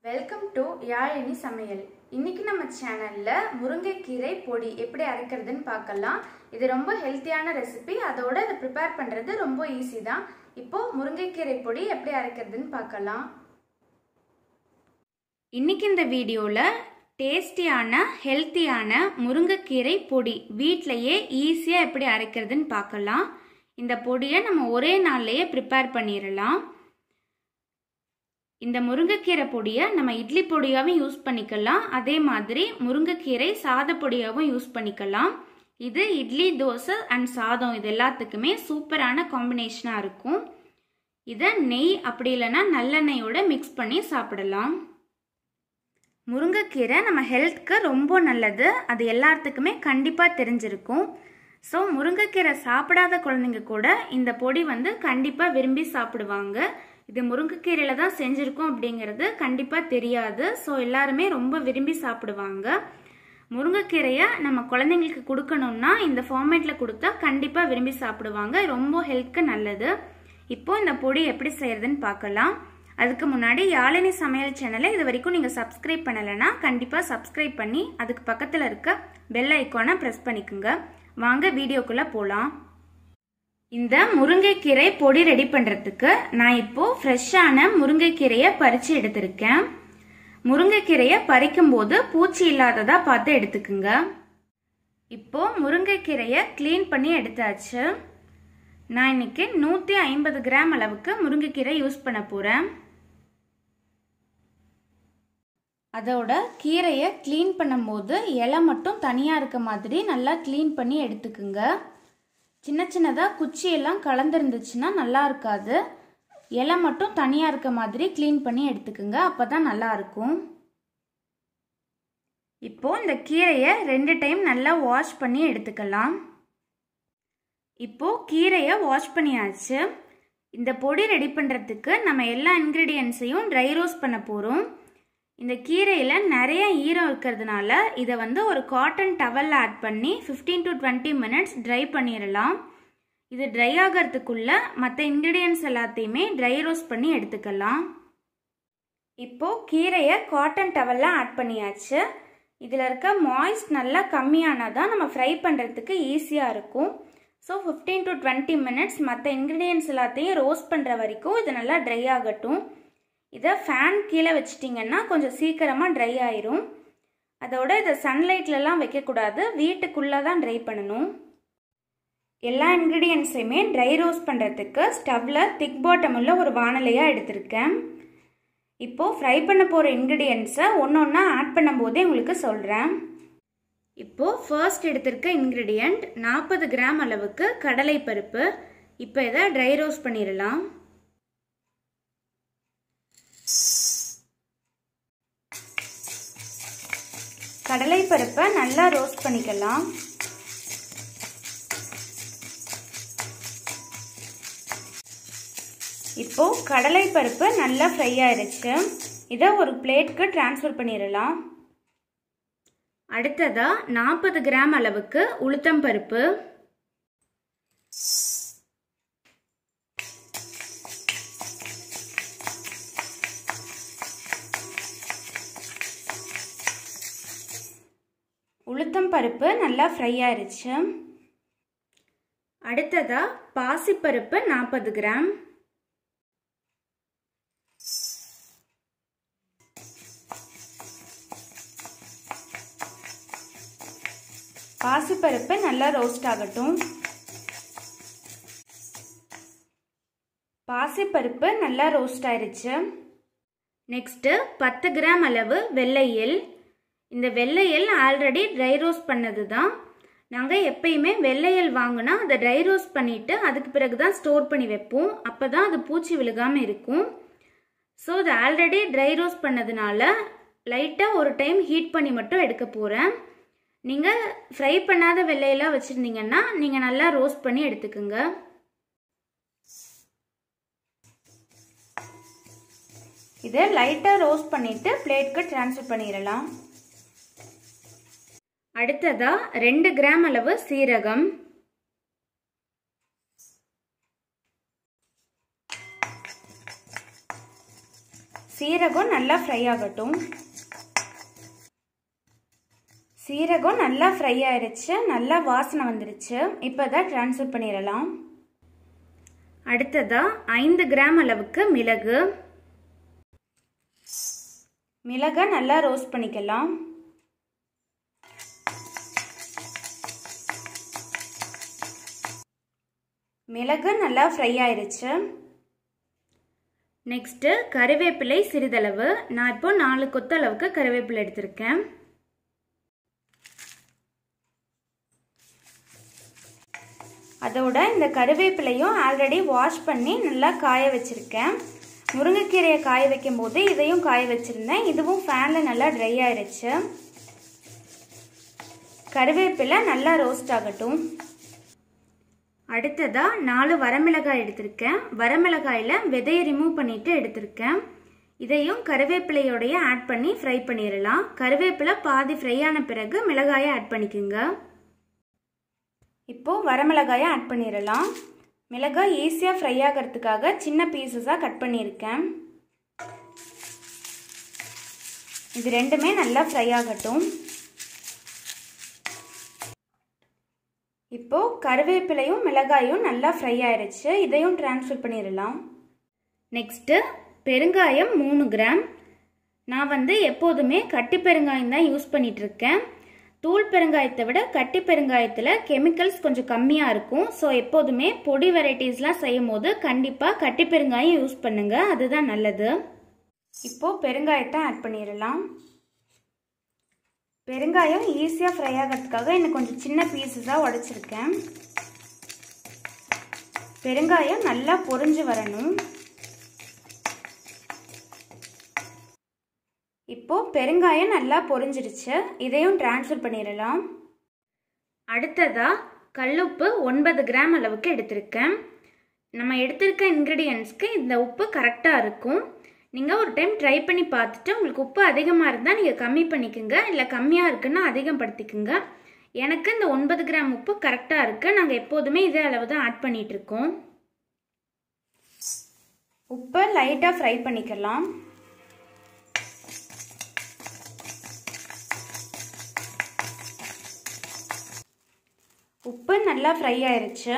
welcome to Yazhini சமையல் இன்னைக்கு நம்ம சேனல்ல முருங்கைக்கீரை பொடி எப்படி அரைக்கிறதுன்னு பார்க்கலாம் இது ரொம்ப ஹெல்த்தியான ரெசிபி அதோட இதை ப்ரிப்பேர் பண்றது ரொம்ப ஈஸி தான் இப்போ முருங்கைக்கீரை பொடி எப்படி அரைக்கிறதுன்னு பார்க்கலாம் இன்னைக்கு இந்த வீடியோவில் டேஸ்டியான ஹெல்த்தியான முருங்கைக்கீரை பொடி வீட்டிலையே ஈஸியாக எப்படி அரைக்கிறதுன்னு பார்க்கலாம் இந்த பொடியை நம்ம ஒரே நாள்லையே ப்ரிப்பேர் பண்ணிடலாம் இந்த முருங்கைக்கீரை பொடியை நம்ம இட்லி பொடியாகவும் யூஸ் பண்ணிக்கலாம் அதே மாதிரி முருங்கைக்கீரை சாத பொடியாகவும் யூஸ் பண்ணிக்கலாம் இது இட்லி தோசை அண்ட் சாதம் இது எல்லாத்துக்குமே சூப்பரான காம்பினேஷனாக இருக்கும் இதை நெய் அப்படி இல்லைன்னா நல்லெண்ணெயோட மிக்ஸ் பண்ணி சாப்பிடலாம் முருங்கைக்கீரை நம்ம ஹெல்த்துக்கு ரொம்ப நல்லது அது எல்லாத்துக்குமே கண்டிப்பாக தெரிஞ்சிருக்கும் ஸோ முருங்கைக்கீரை சாப்பிடாத குழந்தைங்க கூட இந்த பொடி வந்து கண்டிப்பாக விரும்பி சாப்பிடுவாங்க இது முருங்கைக்கீரையில் தான் செஞ்சுருக்கோம் அப்படிங்கிறது கண்டிப்பாக தெரியாது ஸோ எல்லாருமே ரொம்ப விரும்பி சாப்பிடுவாங்க முருங்கைக்கீரையை நம்ம குழந்தைங்களுக்கு கொடுக்கணும்னா இந்த ஃபார்மேட்டில் கொடுத்தா கண்டிப்பாக விரும்பி சாப்பிடுவாங்க ரொம்ப ஹெல்த்துக்கு நல்லது இப்போ இந்த பொடி எப்படி செய்யறதுன்னு பார்க்கலாம் அதுக்கு முன்னாடி யாழினி சமையல் சேனலை இது வரைக்கும் நீங்கள் சப்ஸ்கிரைப் பண்ணலைன்னா கண்டிப்பாக சப்ஸ்கிரைப் பண்ணி அதுக்கு பக்கத்தில் இருக்க பெல் ஐக்கானை ப்ரெஸ் பண்ணிக்கோங்க வாங்க வீடியோக்குள்ளே போகலாம் இந்த முருங்கைக்கீரை பொடி ரெடி பண்ணுறதுக்கு நான் இப்போ ஃப்ரெஷ்ஷான முருங்கைக்கீரையை பறித்து எடுத்திருக்கேன் முருங்கைக்கீரையை பறிக்கும் போது பூச்சி இல்லாததா பார்த்து எடுத்துக்குங்க இப்போ முருங்கைக்கீரையை க்ளீன் பண்ணி எடுத்தாச்சு நான் இன்னைக்கு நூற்றி ஐம்பது கிராம் அளவுக்கு முருங்கைக்கீரை யூஸ் பண்ண போகிறேன் அதோட கீரையை க்ளீன் பண்ணும்போது இலை மட்டும் தனியாக இருக்க மாதிரி நல்லா க்ளீன் பண்ணி எடுத்துக்குங்க சின்ன சின்னதாக குச்சியெல்லாம் கலந்துருந்துச்சுன்னா நல்லா இருக்காது இலை மட்டும் தனியாக இருக்க மாதிரி க்ளீன் பண்ணி எடுத்துக்குங்க அப்போ தான் நல்லா இருக்கும் இப்போ இந்த கீரையை ரெண்டு டைம் நல்லா வாஷ் பண்ணி எடுத்துக்கலாம் இப்போ கீரையை வாஷ் பண்ணியாச்சு இந்த பொடி ரெடி பண்ணுறதுக்கு நம்ம எல்லா இன்க்ரீடியன்ஸையும் ட்ரை ரோஸ்ட் பண்ண போகிறோம் இந்த கீரையில் நிறைய ஈரம் இருக்கிறதுனால இதை வந்து ஒரு காட்டன் டவல் ஆட் பண்ணி fifteen to twenty minutes dry பண்ணிடலாம் இது ட்ரை ஆகிறதுக்குள்ள மற்ற இன்க்ரீடியன்ஸ் எல்லாத்தையுமே ட்ரை ரோஸ்ட் பண்ணி எடுத்துக்கலாம் இப்போ கீரையை காட்டன் டவலில் ஆட் பண்ணியாச்சு இதில் இருக்க மாய்ஸ்ட் நல்லா கம்மியானதான் நம்ம ஃப்ரை பண்ணுறதுக்கு ஈஸியாக இருக்கும் so fifteen to twenty minutes மற்ற இன்க்ரீடியன்ஸ் எல்லாத்தையும் ரோஸ்ட் பண்ணுற வரைக்கும் இது நல்லா ட்ரை ஆகட்டும் இதை ஃபேன் கீழே வச்சிட்டிங்கன்னா கொஞ்சம் சீக்கிரமாக ட்ரை ஆயிரும் அதோட இதை சன்லைட்லலாம் வைக்கக்கூடாது வீட்டுக்குள்ளே தான் ட்ரை பண்ணணும் எல்லா இன்க்ரீடியன்ஸையுமே ட்ரை ரோஸ்ட் பண்ணுறதுக்கு ஸ்டவ்வில் திக் பாட்டம் உள்ள ஒரு வானலையாக எடுத்திருக்கேன் இப்போது ஃப்ரை பண்ண போகிற இன்க்ரீடியன்ஸை ஒன்று ஒன்றா ஆட் பண்ணும்போதே உங்களுக்கு சொல்கிறேன் இப்போது ஃபர்ஸ்ட் எடுத்திருக்க இன்க்ரீடியண்ட் நாற்பது கிராம் அளவுக்கு கடலை பருப்பு இப்போ இதை ட்ரை ரோஸ்ட் பண்ணிடலாம் கடலை பருப்பை நல்லா ரோஸ்ட் பண்ணிக்கலாம் இப்போ கடலை பருப்பு நல்லா ஃப்ரை ஆயிடுச்சு இதை ஒரு பிளேட்க்கு டிரான்ஸ்ஃபர் பண்ணிடலாம் அடுத்ததா நாற்பது கிராம் அளவுக்கு உளுத்தம் பருப்பு உளுத்தம் பருப்பு நல்லா ஃப்ரை ஆயிடுச்சு அடுத்ததா பாசிப்பருப்பு நாற்பது கிராம் பாசிப்பருப்பு நல்லா ரோஸ்ட் ஆகட்டும் பாசிப்பருப்பு நல்லா ரோஸ்ட் ஆயிடுச்சு நெக்ஸ்ட்டு பத்து கிராம் அளவு வெள்ளையில் இந்த வெள்ளையல் ஆல்ரெடி ட்ரை ரோஸ்ட் பண்ணது தான் நாங்கள் எப்பயுமே வெள்ளையல் வாங்கினா அதை ட்ரை ரோஸ்ட் பண்ணிவிட்டு அதுக்கு பிறகு தான் ஸ்டோர் பண்ணி வைப்போம் அப்போ தான் அது பூச்சி விழுகாமல் இருக்கும் ஸோ அது ஆல்ரெடி ட்ரை ரோஸ்ட் பண்ணதுனால லைட்டாக ஒரு டைம் ஹீட் பண்ணி மட்டும் எடுக்க போகிறேன் நீங்கள் ஃப்ரை பண்ணாத வெள்ளையெல்லாம் வச்சுருந்தீங்கன்னா நீங்கள் நல்லா ரோஸ்ட் பண்ணி எடுத்துக்கோங்க இதை லைட்டாக ரோஸ்ட் பண்ணிவிட்டு பிளேட்க்கு ட்ரான்ஸ்ஃபர் பண்ணிடலாம் அடுத்ததா ரெண்டு கிராம் அளவு சீரகம் சீரகம் நல்லா ஃப்ரை ஆகட்டும் சீரகம் நல்லா ஃப்ரை ஆயிருச்சு நல்லா வாசனை வந்துருச்சு இப்போ தான் ட்ரான்ஸ்ஃபர் பண்ணிடலாம் அடுத்ததாக ஐந்து கிராம் அளவுக்கு மிளகு மிளகை நல்லா ரோஸ்ட் பண்ணிக்கலாம் மிளகு நல்லா ஃப்ரை ஆயிருச்சு நெக்ஸ்ட்டு கருவேப்பிலை சிறிதளவு நான் இப்போ நாலு கொத்த அளவுக்கு கருவேப்பிலை எடுத்திருக்கேன் அதோட இந்த கருவேப்பிலையும் ஆல்ரெடி வாஷ் பண்ணி நல்லா காய வச்சுருக்கேன் முருங்கைக்கீரையை காய வைக்கும் போது இதையும் காய வச்சுருந்தேன் இதுவும் ஃபேனில் நல்லா ட்ரை ஆயிடுச்சு கருவேப்பிலை நல்லா ரோஸ்ட் ஆகட்டும் அடுத்ததாக நாலு வரமிளகாய் எடுத்திருக்கேன் வரமிளகாயில் விதையை ரிமூவ் பண்ணிட்டு எடுத்திருக்கேன் இதையும் கருவேப்பிலையோடைய ஆட் பண்ணி ஃப்ரை பண்ணிடலாம் கருவேப்பிலை பாதி ஃப்ரை ஆன பிறகு மிளகாயை ஆட் பண்ணிக்கோங்க இப்போது வரமிளகாயை ஆட் பண்ணிடலாம் மிளகாய் ஈஸியாக ஃப்ரை ஆகிறதுக்காக சின்ன பீசஸாக கட் பண்ணியிருக்கேன் இது ரெண்டுமே நல்லா ஃப்ரை ஆகட்டும் இப்போது கருவேப்பிலையும் மிளகாயும் நல்லா ஃப்ரை ஆயிடுச்சு இதையும் ட்ரான்ஸ்ஃபர் பண்ணிடலாம் நெக்ஸ்ட்டு பெருங்காயம் மூணு கிராம் நான் வந்து எப்போதுமே கட்டி பெருங்காயம் தான் யூஸ் பண்ணிகிட்ருக்கேன் தூள் பெருங்காயத்தை விட கட்டி பெருங்காயத்தில் கெமிக்கல்ஸ் கொஞ்சம் கம்மியாக இருக்கும் ஸோ எப்போதுமே பொடி வெரைட்டிஸ்லாம் செய்யும் போது கண்டிப்பாக கட்டி பெருங்காயம் யூஸ் பண்ணுங்கள் அதுதான் நல்லது இப்போது பெருங்காயத்தை ஆட் பண்ணிடலாம் பெருங்காயம் ஈஸியாக ஃப்ரை ஆகிறதுக்காக இன்னும் கொஞ்சம் சின்ன பீசஸாக உடச்சிருக்கேன் பெருங்காயம் நல்லா பொரிஞ்சு வரணும் இப்போது பெருங்காயம் நல்லா பொரிஞ்சிருச்சு இதையும் டிரான்ஸ்ஃபர் பண்ணிடலாம் அடுத்ததாக கல்லுப்பு ஒன்பது கிராம் அளவுக்கு எடுத்திருக்கேன் நம்ம எடுத்திருக்க இன்க்ரீடியன்ஸ்க்கு இந்த உப்பு கரெக்டாக இருக்கும் நீங்கள் ஒரு டைம் ட்ரை பண்ணி பார்த்துட்டு உங்களுக்கு உப்பு அதிகமாக இருந்தால் நீங்கள் கம்மி பண்ணிக்கோங்க இல்லை கம்மியாக இருக்குன்னா அதிகப்படுத்திக்கோங்க எனக்கு இந்த ஒன்பது கிராம் உப்பு கரெக்டாக இருக்குது நாங்கள் எப்போதுமே இதே அளவு தான் ஆட் பண்ணிகிட்ருக்கோம் உப்பை லைட்டாக ஃப்ரை பண்ணிக்கலாம் உப்பு நல்லா ஃப்ரை ஆயிருச்சு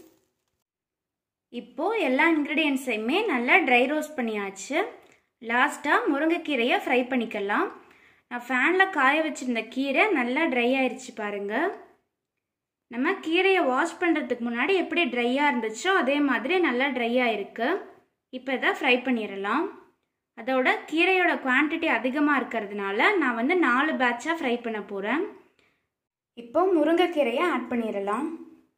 இப்போது எல்லா இன்க்ரீடியன்ஸையுமே நல்லா ட்ரை ரோஸ்ட் பண்ணியாச்சு லாஸ்ட்டாக முருங்கைக்கீரையை ஃப்ரை பண்ணிக்கலாம் நான் ஃபேனில் காய வச்சுருந்த கீரை நல்லா ட்ரை ஆயிடுச்சு பாருங்கள் நம்ம கீரையை வாஷ் பண்ணுறதுக்கு முன்னாடி எப்படி ட்ரையாக இருந்துச்சோ அதே மாதிரி நல்லா ட்ரை ஆயிருக்கு இப்போ இதை ஃப்ரை பண்ணிடலாம் அதோட கீரையோட குவான்டிட்டி அதிகமாக இருக்கிறதுனால நான் வந்து நாலு பேட்சாக ஃப்ரை பண்ண போகிறேன் இப்போ முருங்கைக்கீரையை ஆட் பண்ணிடலாம்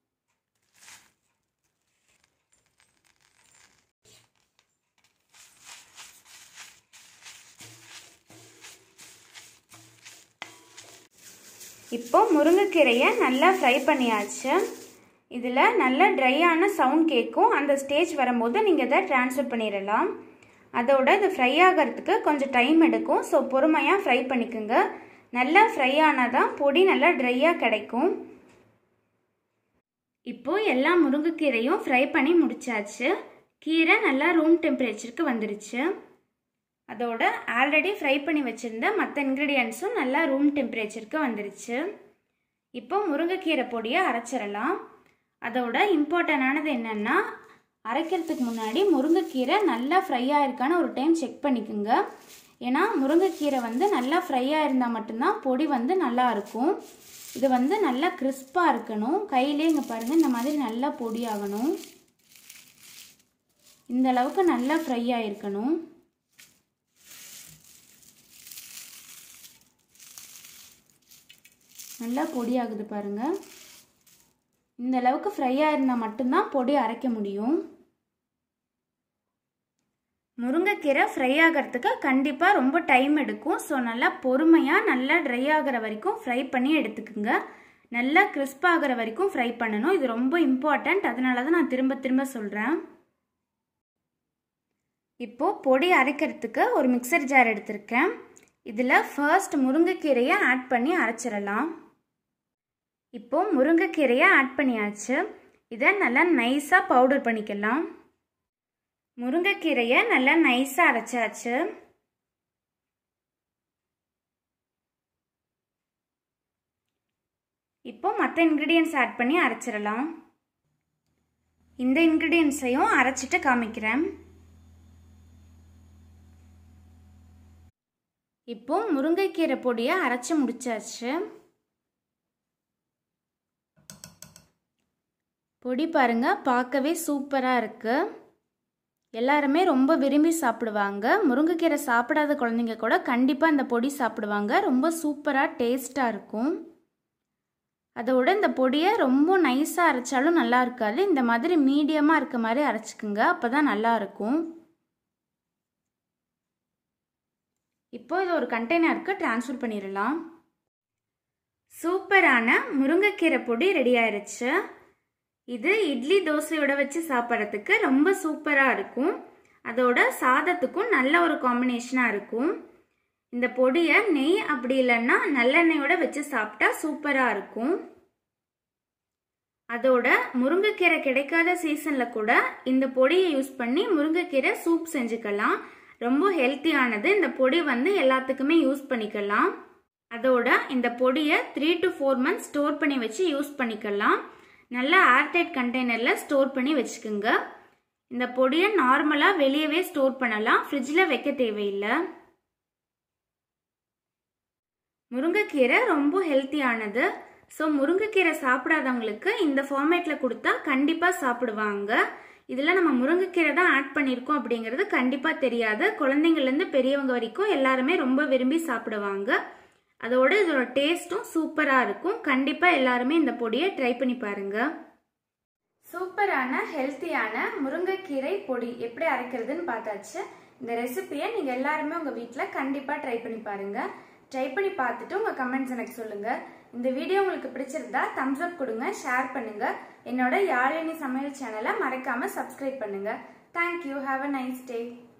இப்போ முருங்கைக்கீரையை நல்லா ஃப்ரை பண்ணியாச்சு இதில் நல்ல ட்ரையான சவுண்ட் கேட்கும் அந்த ஸ்டேஜ் வரும்போது நீங்கள் இதை ட்ரான்ஸ்ஃபர் பண்ணிடலாம் அதோட இது ஃப்ரை ஆகிறதுக்கு கொஞ்சம் டைம் எடுக்கும் ஸோ பொறுமையாக ஃப்ரை பண்ணிக்கோங்க நல்லா ஃப்ரை ஆனால் தான் பொடி நல்லா ட்ரையாக கிடைக்கும் இப்போது எல்லா முருங்கைக்கீரையும் ஃப்ரை பண்ணி முடிச்சாச்சு கீரை நல்லா ரூம் டெம்பரேச்சருக்கு வந்துருச்சு அதோட ஆல்ரெடி ஃப்ரை பண்ணி வச்சுருந்த மற்ற இன்க்ரீடியன்ஸும் நல்லா ரூம் டெம்பரேச்சருக்கு வந்துருச்சு இப்போ முருங்கைக்கீரை பொடியை அரைச்சிடலாம் அதோட இம்பார்ட்டண்டானது என்னென்னா அரைக்கிறதுக்கு முன்னாடி முருங்கைக்கீரை நல்லா ஃப்ரை ஆயிருக்கான்னு ஒரு டைம் செக் பண்ணிக்கோங்க ஏன்னா முருங்கைக்கீரை வந்து நல்லா ஃப்ரையாக இருந்தால் மட்டும்தான் பொடி வந்து நல்லா இருக்கும் இது வந்து நல்லா கிறிஸ்பாக இருக்கணும் கையிலே இங்கே பாருங்கள் இந்த மாதிரி நல்லா பொடி ஆகணும் இந்த அளவுக்கு நல்லா ஃப்ரை ஆகிருக்கணும் நல்லா பொடி ஆகுது பாருங்கள் இந்த அளவுக்கு ஃப்ரையாக இருந்தால் மட்டும்தான் பொடி அரைக்க முடியும் முருங்கைக்கீரை ஃப்ரை ஆகிறதுக்கு கண்டிப்பாக ரொம்ப டைம் எடுக்கும் ஸோ நல்லா பொறுமையாக நல்லா ட்ரை ஆகிற வரைக்கும் ஃப்ரை பண்ணி எடுத்துக்குங்க நல்லா கிறிஸ்ப் ஆகிற வரைக்கும் ஃப்ரை பண்ணணும் இது ரொம்ப இம்பார்ட்டண்ட் அதனால தான் நான் திரும்ப திரும்ப சொல்கிறேன் இப்போது பொடி அரைக்கிறதுக்கு ஒரு மிக்சர் ஜார் எடுத்திருக்கேன் இதில் ஃபர்ஸ்ட் முருங்கைக்கீரையை ஆட் பண்ணி அரைச்சிடலாம் இப்போ முருங்கைக்கீரையை ஆட் பண்ணியாச்சு இதை நல்லா நைஸாக பவுடர் பண்ணிக்கலாம் முருங்கைக்கீரையை நல்லா நைஸாக அரைச்சாச்சு இப்போ மற்ற இன்க்ரீடியன்ஸ் ஆட் பண்ணி அரைச்சிடலாம் இந்த இன்க்ரீடியன்ஸையும் அரைச்சிட்டு காமிக்கிறேன் இப்போ முருங்கைக்கீரை பொடியை அரைச்சி முடிச்சாச்சு பொடி பாருங்க பார்க்கவே சூப்பராக இருக்கு எல்லாருமே ரொம்ப விரும்பி சாப்பிடுவாங்க முருங்கைக்கீரை சாப்பிடாத குழந்தைங்க கூட கண்டிப்பாக இந்த பொடி சாப்பிடுவாங்க ரொம்ப சூப்பராக டேஸ்ட்டாக இருக்கும் அதோட இந்த பொடியை ரொம்ப நைஸாக அரைச்சாலும் நல்லா இருக்காது இந்த மாதிரி மீடியமாக இருக்க மாதிரி அரைச்சிக்குங்க அப்போ தான் நல்லா இருக்கும் இப்போ இது ஒரு கண்டெய்னருக்கு ட்ரான்ஸ்ஃபர் பண்ணிடலாம் சூப்பரான முருங்கைக்கீரை பொடி ரெடி ஆயிடுச்சு இது இட்லி தோசையோட வச்சு சாப்பிட்றதுக்கு ரொம்ப சூப்பராக இருக்கும் அதோட சாதத்துக்கும் நல்ல ஒரு காம்பினேஷனாக இருக்கும் இந்த பொடியை நெய் அப்படி இல்லைன்னா நல்லெண்ணெயோட வச்சு சாப்பிட்டா சூப்பராக இருக்கும் அதோட முருங்கைக்கீரை கிடைக்காத சீசனில் கூட இந்த பொடியை யூஸ் பண்ணி முருங்கைக்கீரை சூப் செஞ்சுக்கலாம் ரொம்ப ஹெல்த்தியானது இந்த பொடி வந்து எல்லாத்துக்குமே யூஸ் பண்ணிக்கலாம் அதோட இந்த பொடியை three to four months store பண்ணி வச்சு யூஸ் பண்ணிக்கலாம் நல்லா ஏர்டைட் கண்டெய்னரில் ஸ்டோர் பண்ணி வச்சுக்கோங்க இந்த பொடியை நார்மலாக வெளியவே ஸ்டோர் பண்ணலாம் ஃப்ரிட்ஜில் வைக்க தேவையில்லை முருங்கைக்கீரை ரொம்ப ஹெல்த்தியானது ஸோ முருங்கைக்கீரை சாப்பிடாதவங்களுக்கு இந்த ஃபார்மேட்டில் கொடுத்தா கண்டிப்பாக சாப்பிடுவாங்க இதில் நம்ம முருங்கைக்கீரை தான் ஆட் பண்ணியிருக்கோம் அப்படிங்கிறது கண்டிப்பாக தெரியாது குழந்தைங்கள்லேருந்து பெரியவங்க வரைக்கும் எல்லாருமே ரொம்ப விரும்பி சாப்பிடுவாங்க அதோட இதோட டேஸ்ட்டும் சூப்பராக இருக்கும் கண்டிப்பாக எல்லாருமே இந்த பொடியை ட்ரை பண்ணி பாருங்க சூப்பரான ஹெல்த்தியான முருங்கைக்கீரை பொடி எப்படி அரைக்கிறதுன்னு பார்த்தாச்சு இந்த ரெசிபியை நீங்கள் எல்லாருமே உங்கள் வீட்டில் கண்டிப்பாக ட்ரை பண்ணி பாருங்க ட்ரை பண்ணி பார்த்துட்டு உங்கள் கமெண்ட்ஸ் எனக்கு சொல்லுங்கள் இந்த வீடியோ உங்களுக்கு பிடிச்சிருந்தா தம்ஸ் அப் கொடுங்க ஷேர் பண்ணுங்க என்னோட யாழினி சமையல் சேனலை மறக்காம சப்ஸ்கிரைப் பண்ணுங்க thank you have a nice day